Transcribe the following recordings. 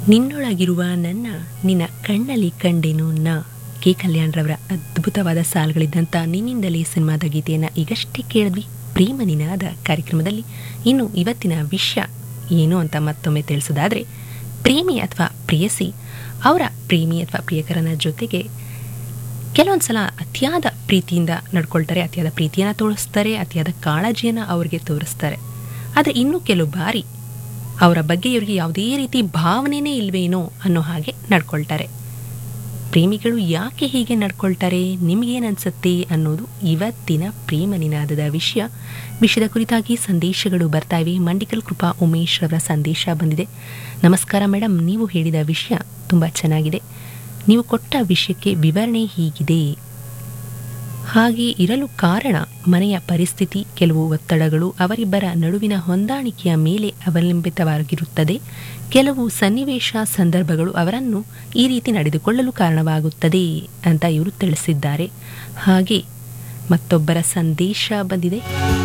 ನಿನ್ನೊಳಗಿರುವ ನನ್ನ ನಿನ್ನ ಕಣ್ಣಲ್ಲಿ ಕಂಡೆನು ನ ಕೆ ಕಲ್ಯಾಣ್ರವರ ಅದ್ಭುತವಾದ ಸಾಲುಗಳಿದ್ದಂಥ ನಿನ್ನಿಂದಲೇ ಸಿನಿಮಾದ ಗೀತೆಯನ್ನು ಈಗಷ್ಟೇ ಕೇಳಿದ್ವಿ ಪ್ರೇಮ ನಿನಾದ ಕಾರ್ಯಕ್ರಮದಲ್ಲಿ ಇನ್ನು ಇವತ್ತಿನ ವಿಷಯ ಏನು ಅಂತ ಮತ್ತೊಮ್ಮೆ ತಿಳಿಸೋದಾದರೆ ಪ್ರೇಮಿ ಅಥವಾ ಪ್ರೇಯಸಿ ಅವರ ಪ್ರೇಮಿ ಅಥವಾ ಪ್ರಿಯಕರನ ಜೊತೆಗೆ ಕೆಲವೊಂದು ಸಲ ಅತಿಯಾದ ಪ್ರೀತಿಯಿಂದ ನಡ್ಕೊಳ್ತಾರೆ ಅತಿಯಾದ ಪ್ರೀತಿಯನ್ನು ತೋರಿಸ್ತಾರೆ ಅತಿಯಾದ ಕಾಳಜಿಯನ್ನು ಅವ್ರಿಗೆ ತೋರಿಸ್ತಾರೆ ಆದರೆ ಇನ್ನೂ ಕೆಲವು ಬಾರಿ ಅವರ ಬಗ್ಗೆ ಇವರಿಗೆ ಯಾವುದೇ ರೀತಿ ಭಾವನೆನೇ ಇಲ್ವೇನೋ ಅನ್ನೋ ಹಾಗೆ ನಡ್ಕೊಳ್ತಾರೆ ಪ್ರೇಮಿಗಳು ಯಾಕೆ ಹೀಗೆ ನಡ್ಕೊಳ್ತಾರೆ ನಿಮಗೇನನ್ಸುತ್ತೆ ಅನ್ನೋದು ಇವತ್ತಿನ ಪ್ರೇಮ ನಿನಾದದ ವಿಷಯ ವಿಷಯದ ಕುರಿತಾಗಿ ಸಂದೇಶಗಳು ಬರ್ತಾ ಇವೆ ಮಂಡಿಕಲ್ ಕೃಪಾ ಉಮೇಶ್ ಅವರ ಸಂದೇಶ ಬಂದಿದೆ ನಮಸ್ಕಾರ ಮೇಡಮ್ ನೀವು ಹೇಳಿದ ವಿಷಯ ತುಂಬ ಚೆನ್ನಾಗಿದೆ ನೀವು ಕೊಟ್ಟ ವಿಷಯಕ್ಕೆ ವಿವರಣೆ ಹೀಗಿದೆ ಹಾಗೆ ಇರಲು ಕಾರಣ ಮನೆಯ ಪರಿಸ್ಥಿತಿ ಕೆಲವು ಒತ್ತಡಗಳು ಅವರಿಬ್ಬರ ನಡುವಿನ ಹೊಂದಾಣಿಕೆಯ ಮೇಲೆ ಅವಲಂಬಿತವಾಗಿರುತ್ತದೆ ಕೆಲವು ಸನ್ನಿವೇಶ ಸಂದರ್ಭಗಳು ಅವರನ್ನು ಈ ರೀತಿ ನಡೆದುಕೊಳ್ಳಲು ಕಾರಣವಾಗುತ್ತದೆ ಅಂತ ಇವರು ತಿಳಿಸಿದ್ದಾರೆ ಹಾಗೆ ಮತ್ತೊಬ್ಬರ ಸಂದೇಶ ಬಂದಿದೆ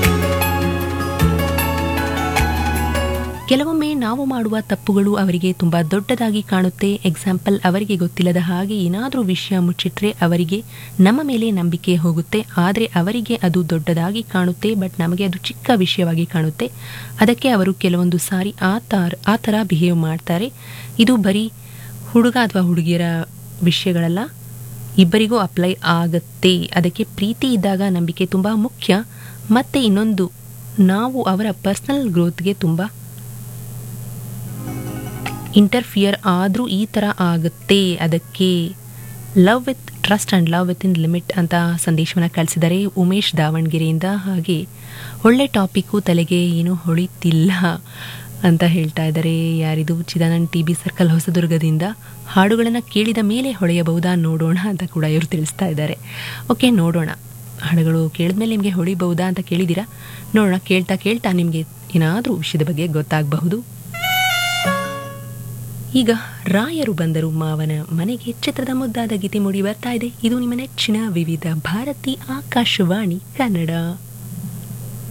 ಕೆಲವೊಮ್ಮೆ ನಾವು ಮಾಡುವ ತಪ್ಪುಗಳು ಅವರಿಗೆ ತುಂಬ ದೊಡ್ಡದಾಗಿ ಕಾಣುತ್ತೆ ಎಕ್ಸಾಂಪಲ್ ಅವರಿಗೆ ಗೊತ್ತಿಲ್ಲದ ಹಾಗೆ ಏನಾದರೂ ವಿಷಯ ಮುಚ್ಚಿಟ್ರೆ ಅವರಿಗೆ ನಮ್ಮ ಮೇಲೆ ನಂಬಿಕೆ ಹೋಗುತ್ತೆ ಆದರೆ ಅವರಿಗೆ ಅದು ದೊಡ್ಡದಾಗಿ ಕಾಣುತ್ತೆ ಬಟ್ ನಮಗೆ ಅದು ಚಿಕ್ಕ ವಿಷಯವಾಗಿ ಕಾಣುತ್ತೆ ಅದಕ್ಕೆ ಅವರು ಕೆಲವೊಂದು ಸಾರಿ ಆ ತಾರ್ ಆ ಥರ ಬಿಹೇವ್ ಮಾಡ್ತಾರೆ ಇದು ಬರೀ ಹುಡುಗ ಅಥವಾ ಹುಡುಗಿಯರ ವಿಷಯಗಳಲ್ಲ ಇಬ್ಬರಿಗೂ ಅಪ್ಲೈ ಆಗುತ್ತೆ ಅದಕ್ಕೆ ಪ್ರೀತಿ ಇದ್ದಾಗ ನಂಬಿಕೆ ತುಂಬ ಮುಖ್ಯ ಮತ್ತು ಇನ್ನೊಂದು ನಾವು ಅವರ ಪರ್ಸನಲ್ ಗ್ರೋತ್ಗೆ ತುಂಬ ಇಂಟರ್ಫಿಯರ್ ಆದರೂ ಈ ಥರ ಆಗುತ್ತೆ ಅದಕ್ಕೆ love with trust and love within limit ಅಂತ ಸಂದೇಶವನ್ನು ಕಳಿಸಿದ್ದಾರೆ ಉಮೇಶ್ ದಾವಣಗೆರೆಯಿಂದ ಹಾಗೆ ಒಳ್ಳೆ ಟಾಪಿಕ್ಕು ತಲೆಗೆ ಏನೂ ಹೊಳಿತಿಲ್ಲ ಅಂತ ಹೇಳ್ತಾ ಇದ್ದಾರೆ ಯಾರಿದು ಚಿದಾನಂದ್ ಟಿ ಬಿ ಸರ್ಕಲ್ ಹೊಸದುರ್ಗದಿಂದ ಹಾಡುಗಳನ್ನು ಕೇಳಿದ ಮೇಲೆ ಹೊಳೆಯಬಹುದಾ ನೋಡೋಣ ಅಂತ ಕೂಡ ಇವರು ತಿಳಿಸ್ತಾ ಇದ್ದಾರೆ ಓಕೆ ನೋಡೋಣ ಹಾಡುಗಳು ಕೇಳಿದ್ಮೇಲೆ ನಿಮಗೆ ಹೊಳಿಬಹುದಾ ಅಂತ ಕೇಳಿದ್ದೀರಾ ನೋಡೋಣ ಕೇಳ್ತಾ ಕೇಳ್ತಾ ನಿಮಗೆ ಏನಾದರೂ ವಿಷಯದ ಬಗ್ಗೆ ಗೊತ್ತಾಗಬಹುದು ಈಗ ರಾಯರು ಬಂದರು ಮಾವನ ಮನೆಗೆ ಚಿತ್ರದ ಮುದ್ದಾದ ಗೀತೆ ಮೂಡಿ ಬರ್ತಾ ಇದೆ ಇದು ನಿಮ್ಮ ನೆಚ್ಚಿನ ವಿವಿಧ ಭಾರತಿ ಆಕಾಶವಾಣಿ ಕನ್ನಡ